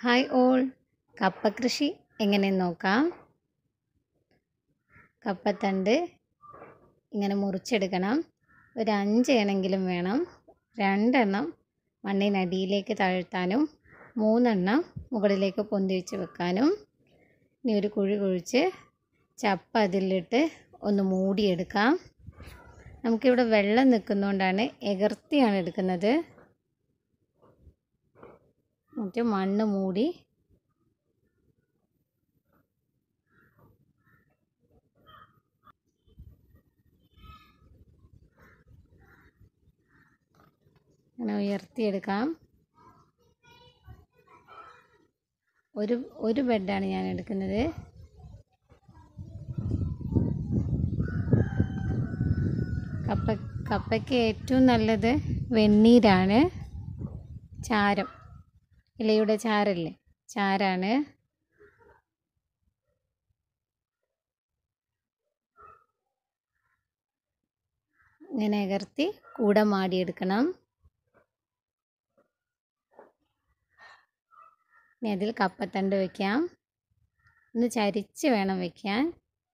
hi all കപ്പ കൃഷി എങ്ങനെയെന്ന് നോക്കാം കപ്പത്തണ്ട് ഇങ്ങനെ മുറിച്ചെടുക്കണം ഒരു അഞ്ച് എണ്ണെങ്കിലും വേണം രണ്ടെണ്ണം മണ്ണിനടിയിലേക്ക് താഴ്ത്താനും മൂന്നെണ്ണം മുകളിലേക്ക് പൊന്തി വെച്ച് വെക്കാനും ഇനി ഒരു കുഴി കുഴിച്ച് ചപ്പ അതിലിട്ട് ഒന്ന് മൂടിയെടുക്കാം നമുക്കിവിടെ വെള്ളം നിൽക്കുന്നതുകൊണ്ടാണ് എകർത്തിയാണ് എടുക്കുന്നത് എന്നിട്ട് മണ്ണ് മൂടി അങ്ങനെ ഉയർത്തിയെടുക്കാം ഒരു ഒരു ബെഡാണ് ഞാൻ എടുക്കുന്നത് കപ്പ കപ്പയ്ക്ക് ഏറ്റവും നല്ലത് വെണ്ണീരാണ് ചാരം ഇലയുടെ ചാരല്ലേ ചാരാണ് ഇങ്ങനെ അകർത്തി കൂടെ മാടിയെടുക്കണം ഇനി അതിൽ കപ്പത്തണ്ട് വയ്ക്കാം ഒന്ന് ചരിച്ച് വേണം വയ്ക്കാൻ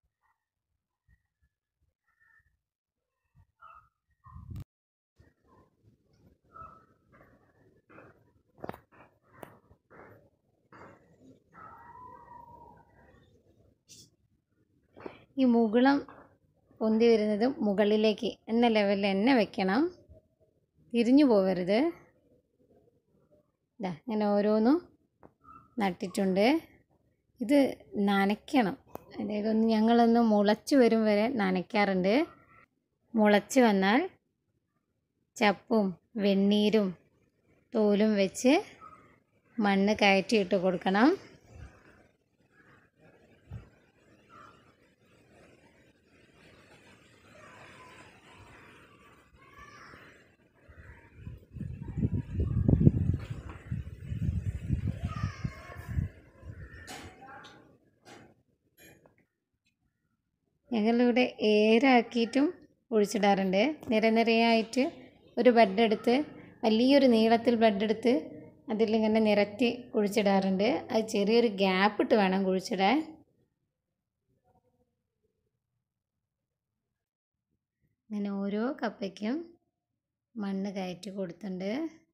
ഈ മുകുളം പൊന്തി വരുന്നത് മുകളിലേക്ക് എന്ന ലെവലിൽ തന്നെ വെക്കണം തിരിഞ്ഞു പോവരുത് ഇതാ ഇങ്ങനെ ഓരോന്നും നട്ടിട്ടുണ്ട് ഇത് നനയ്ക്കണം അതായത് ഒന്ന് ഞങ്ങളൊന്ന് മുളച്ച് വരും വരെ നനയ്ക്കാറുണ്ട് മുളച്ച് വന്നാൽ ചപ്പും വെണ്ണീരും തോലും വെച്ച് മണ്ണ് കയറ്റിയിട്ട് കൊടുക്കണം ഞങ്ങളിവിടെ ഏരാക്കിയിട്ടും ഒഴിച്ചിടാറുണ്ട് നിരനിരയായിട്ട് ഒരു ബെഡ് എടുത്ത് വലിയൊരു നീളത്തിൽ ബെഡ് എടുത്ത് അതിലിങ്ങനെ നിരത്തി കുഴിച്ചിടാറുണ്ട് അത് ചെറിയൊരു ഗ്യാപ്പ് ഇട്ട് വേണം കുഴിച്ചിടാൻ അങ്ങനെ ഓരോ കപ്പയ്ക്കും മണ്ണ് കയറ്റി കൊടുത്തിട്ടുണ്ട്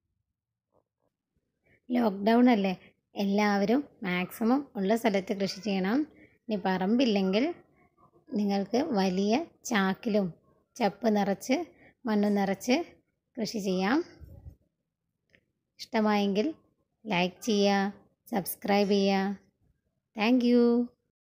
ലോക്ക്ഡൗൺ അല്ലേ എല്ലാവരും മാക്സിമം ഉള്ള സ്ഥലത്ത് കൃഷി ചെയ്യണം ഇനി പറമ്പില്ലെങ്കിൽ നിങ്ങൾക്ക് വലിയ ചാക്കിലും ചപ്പ് നിറച്ച് മണ്ണ് നിറച്ച് കൃഷി ചെയ്യാം ഇഷ്ടമായെങ്കിൽ ലൈക്ക് ചെയ്യുക സബ്സ്ക്രൈബ് ചെയ്യുക താങ്ക്